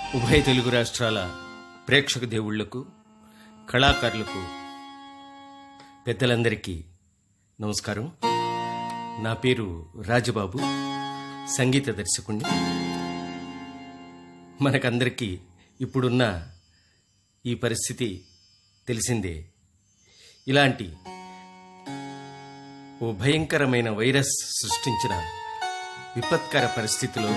ఉభయ తెలుగు రాష్ట్రాల ప్రేక్షక దేవుళ్లకు కళాకారులకు పెద్దలందరికీ నమస్కారం నా పేరు రాజబాబు సంగీత దర్శకుణ్ణి మనకందరికీ ఇప్పుడున్న ఈ పరిస్థితి తెలిసిందే ఇలాంటి ఓ భయంకరమైన వైరస్ సృష్టించిన విపత్కర పరిస్థితిలో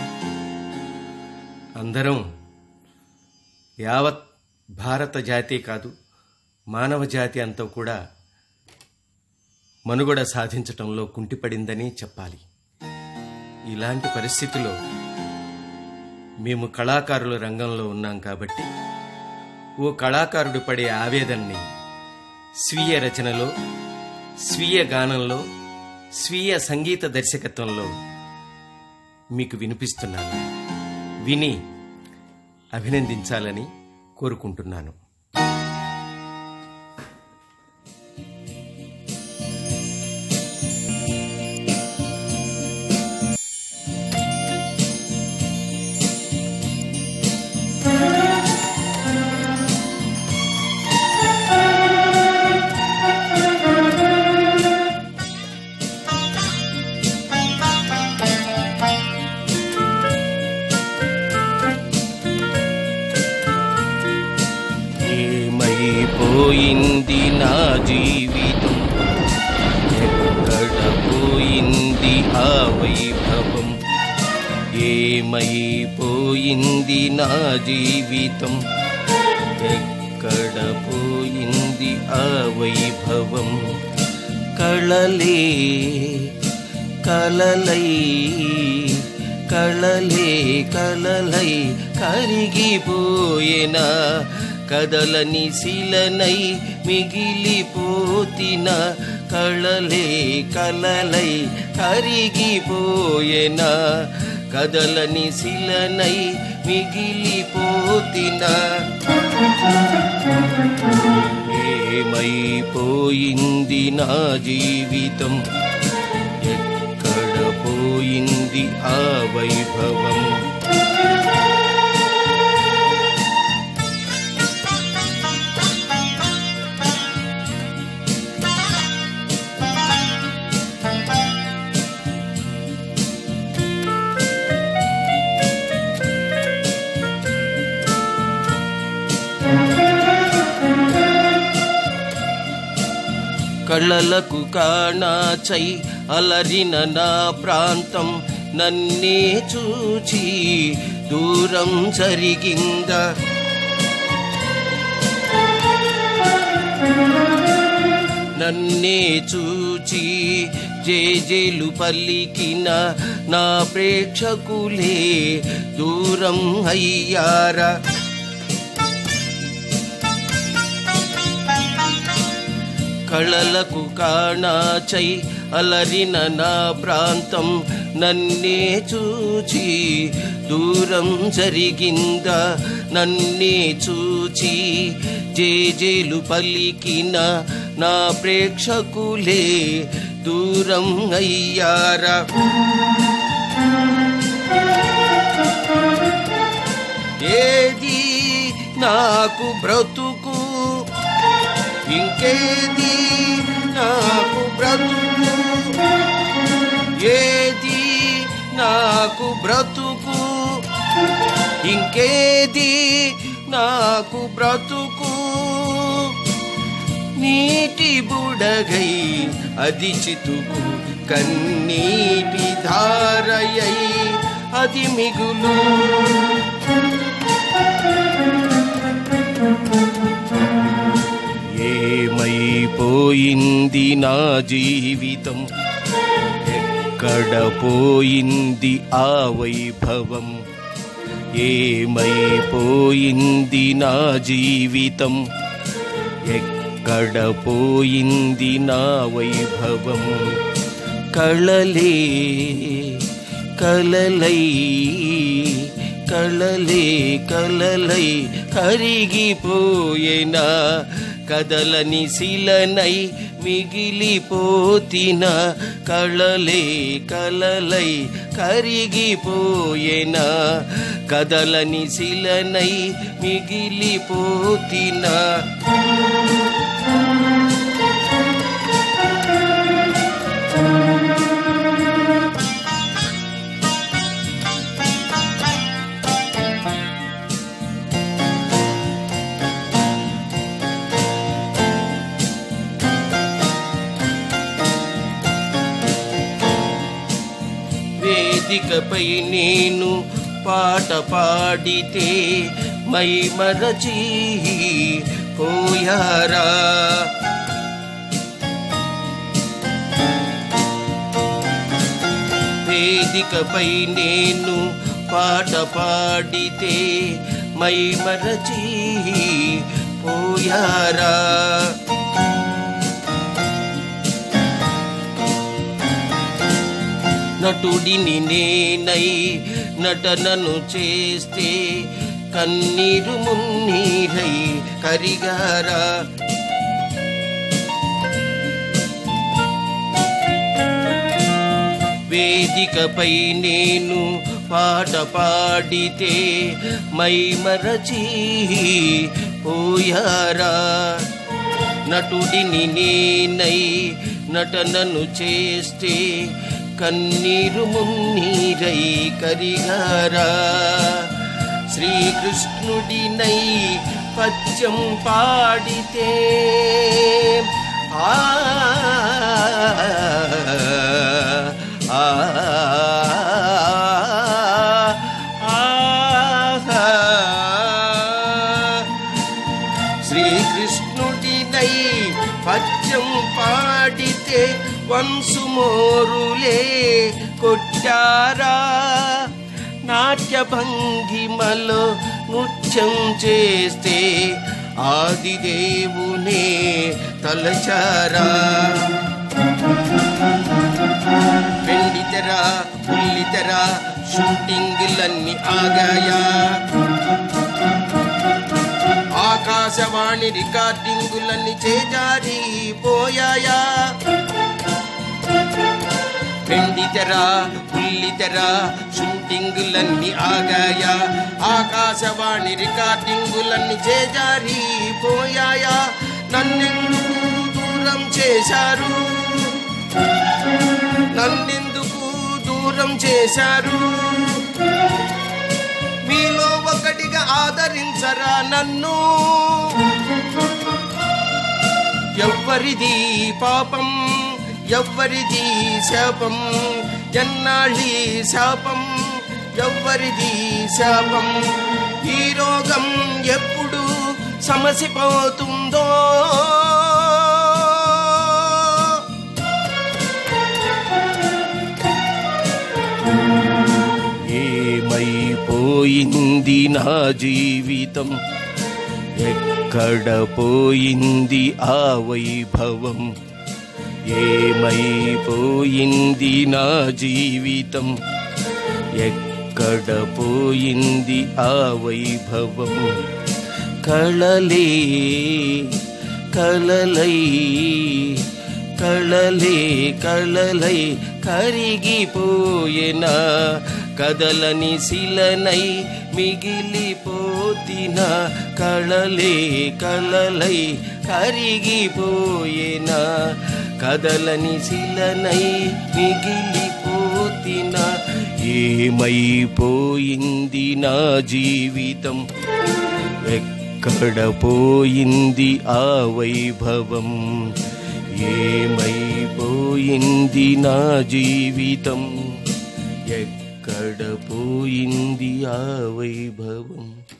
అందరం యావత్ భారత జాతి కాదు మానవ జాతి అంతా కూడా మనుగడ సాధించటంలో కుంటిపడిందని చెప్పాలి ఇలాంటి పరిస్థితిలో మేము కళాకారుల రంగంలో ఉన్నాం కాబట్టి ఓ కళాకారుడు పడే ఆవేదనని స్వీయ రచనలో స్వీయ గానంలో స్వీయ సంగీత దర్శకత్వంలో మీకు వినిపిస్తున్నాను విని అభినందించాలని కోరుకుంటున్నాను ఏమైపోయింది నా జీవితం ఎక్కడ పోయింది ఆ వైభవం ఏమైపోయింది నా జీవితం ఎక్కడ పోయింది ఆ వైభవం కళలే కలలై కళలే కలలై కరిగిపోయేనా కదలని శిలనై మిగిలిపోతిన కళలే కలలై కరిగిపోయేనా కదలని శిలనై మిగిలిపోతిన ఏమైపోయింది నా జీవితం ఎక్కడ పోయింది ఆ వైభవం కళ్ళలకు కాణాచై అలరిన నా ప్రాంతం నన్నే చూచి దూరం జరిగిందా నన్నే చూచి జేజేలు పల్లికిన నా ప్రేక్షకులే దూరం అయ్యారా కళలకు కాణాచై అలరిన నా ప్రాంతం నన్నే చూచి దూరం జరిగిందా నన్నే చూచి జేజేలు పలికిన నా ప్రేక్షకులే దూరం అయ్యారా ఏది నాకు బ్రతుకు ఇంకేది నాకు బ్రతుకు ఏది నాకు బ్రతుకు ఇంకేది నాకు బ్రతుకు నీటి బుడగై అది చితుకు కన్నీటి ధారయై అది మిగులు ఏమైపోయింది నా జీవితం ఎక్కడ పోయింది ఆ వైభవం ఏమైపోయింది నా జీవితం ఎక్కడ పోయింది నా వైభవం కళలే కలలై కళలే కలలై కరిగిపోయేనా కదలని శిలనై మిగిలిపోతిన కళలే కలలై కరిగిపోయేన కదలని శిలనై మిగిలిపోతిన వేదికపై నేను పాట పాడితే మై మరచి పోయారా వేదికపై నేను పాట పాడితే మై మరచి పోయారా నటుడిని నేనై నటనను చేస్తే కన్నీరు మున్నీరై కరిగారా వేదికపై నేను పాట పాడితే మై మరచి పోయారా నటుడిని నేనై నటనను చేస్తే కన్నీరు మున్నీరై కరిగారా శ్రీకృష్ణుడినై పద్యం పాడితే ఆ ఆ, ఆ శ్రీకృష్ణుడినై పద్యం పాడితే వంశు మోరులే కొట్టారా నాట్య భంగిమలో నృత్యం చేస్తే ఆదిదేవునే తలచారా వెండితెర పుల్లితెర షూటింగులన్నీ ఆగాయా ఆకాశవాణి రికార్డింగులన్నీ చేజారిపోయాయా వెండితెర పుల్లితెర షూటింగులన్నీ ఆగాయా ఆకాశవాణి రికార్డింగులన్నీ చేజారిపోయాయా నన్నెందుకు దూరం చేశారు నన్నెందుకు దూరం చేశారు మీలో ఒకటిగా ఆదరించరా నన్ను ఎవ్వరిది పాపం ఎవ్వరిది శాపం ఎన్నాళ్ళి శాపం ఎవ్వరిది శాపం ఈ రోగం ఎప్పుడు సమసిపోతుందో ఏమైపోయింది నా జీవితం ఎక్కడ పోయింది ఆ వైభవం ఏమైపోయింది నా జీవితం ఎక్కడ పోయింది ఆ వైభవం కళలే కలలై కళలే కళలై కరిగిపోయేన కదలని శిలనై మిగిలిపోతిన కళలే కళలై కరిగిపోయేన కదలని శిలనై మిగిలిపోతిన ఏమైపోయింది నా జీవితం ఎక్కడ పోయింది ఆ వైభవం ఏమైపోయింది నా జీవితం ఎక్కడ పోయింది ఆ వైభవం